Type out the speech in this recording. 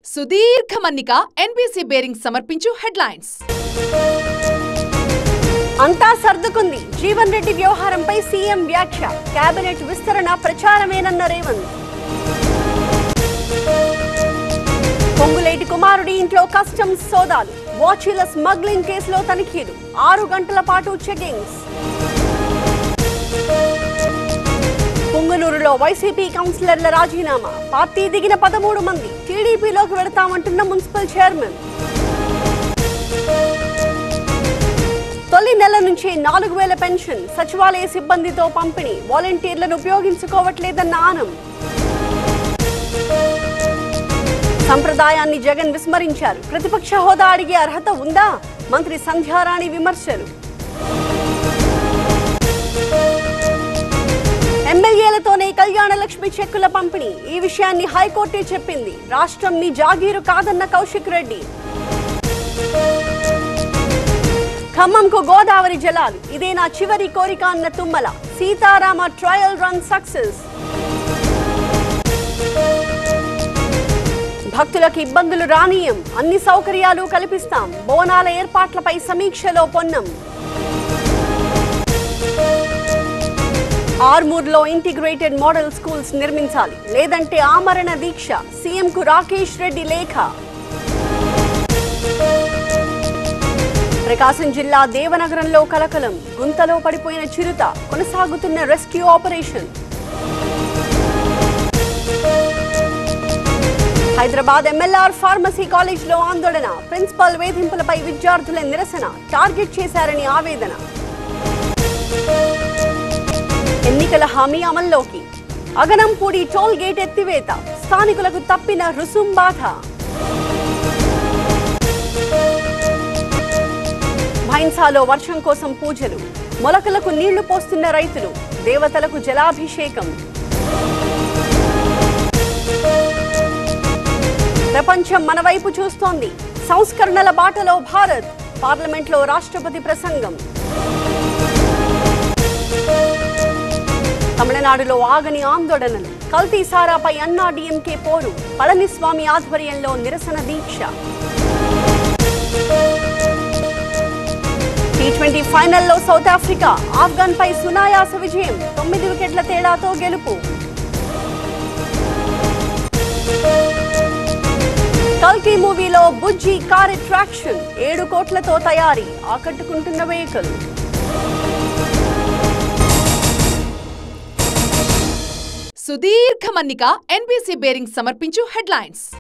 సుదీర్ఘ మన్నిక NBC bearing సమర్పించు హెడ్లైన్స్ అంతా సర్దుకుంది జీవన్ రెడ్డి వ్యవహారంపై సీఎం వ్యాఖ్య కేబినెట్ విస్తరణ ప్రచారమేనన్న రేవంత్ పొంగులేటి కుమారుడి ఇంట్లో కస్టమ్స్ సోదాలు వాచీల స్మగ్లింగ్ కేసులో తనిఖీలు ఆరు గంటల పాటు చెకింగ్స్ పుంగనూరులో వైసీపీ కౌన్సిలర్ల రాజీనామా పార్టీ దిగిన పదమూడు మంది టీడీపీలోకి వెడతామంటున్న మున్సిపల్ చైర్మన్ తొలి నెల నుంచి నాలుగు వేల పెన్షన్ సచివాలయ సిబ్బందితో పంపిణీ వాలంటీర్లను ఉపయోగించుకోవట్లేదన్న ఆనం సంప్రదాయాన్ని జగన్ విస్మరించారు ప్రతిపక్ష హోదా అడిగే అర్హత ఉందా మంత్రి సంధ్యారాణి విమర్శలు ఎమ్మెల్యేలతోనే కళ్యాణ లక్ష్మి చెక్కుల పంపిణీ ఈ విషయాన్ని హైకోర్టే చెప్పింది రాష్ట్రం మీ జాగీరు కాదన్న కౌశిక్ రెడ్డి ఖమ్మంకు గోదావరి జలాలు ఇదే నా చివరి కోరిక అన్న Tummala Sitarama trial run success భక్తులకు ఇబ్బందులు రానీయం అన్ని సౌకర్యాలు కల్పిస్తాం బోనాల ఏర్పాట్లపై సమీక్షలో పొన్నం ఆర్మూర్లో ఇంటిగ్రేటెడ్ మోడల్ స్కూల్స్ నిర్మించాలి లేదంటే ఆమరణ దీక్ష సీఎంకు రాకేష్ రెడ్డి లేఖ ప్రకాశం జిల్లా దేవనగరంలో కలకలం గుంతలో పడిపోయిన చిరుత కొనసాగుతున్న rescue operation Hyderabad MLR pharmacy కాలేజ్లో ఆందోళన ప్రిన్సిపల్ వేధింపులపై విద్యార్థుల నిరసన టార్గెట్ చేశారని ఆవేదన ఎన్నికల హామీ అమల్లోకి అగనంపూడి టోల్ గేట్ ఎత్తివేత స్థానికులకు తప్పిన రుసుం బాధ భైన్సాలో వర్షం కోసం పూజలు మొలకలకు నీళ్లు పోస్తున్న రైతులు దేవతలకు జలాభిషేకం ప్రపంచం మన వైపు చూస్తోంది సంస్కరణల బాటలో భారత్ పార్లమెంట్లో రాష్ట్రపతి ప్రసంగం తమిళనాడులో ఆగని ఆందోళనలు కల్తీ సారాపై అన్నా డిఎంకే పోరు పళనిస్వామి ఆధ్వర్యంలో నిరసన దీక్ష టీ ట్వంటీ ఫైనల్లో సౌత్ ఆఫ్రికా ఆఫ్ఘన్ పై సునాయాస విజయం తొమ్మిది వికెట్ల తేడాతో గెలుపు కల్కి మూవీలో బుజ్జి కార్ అట్రాక్షన్ ఏడు కోట్లతో తయారీ ఆకట్టుకుంటున్న వెహికల్ సుదీర్ఘ మన్నిక ఎన్బీసీ బేరింగ్ సమర్పించు హెడ్లైన్స్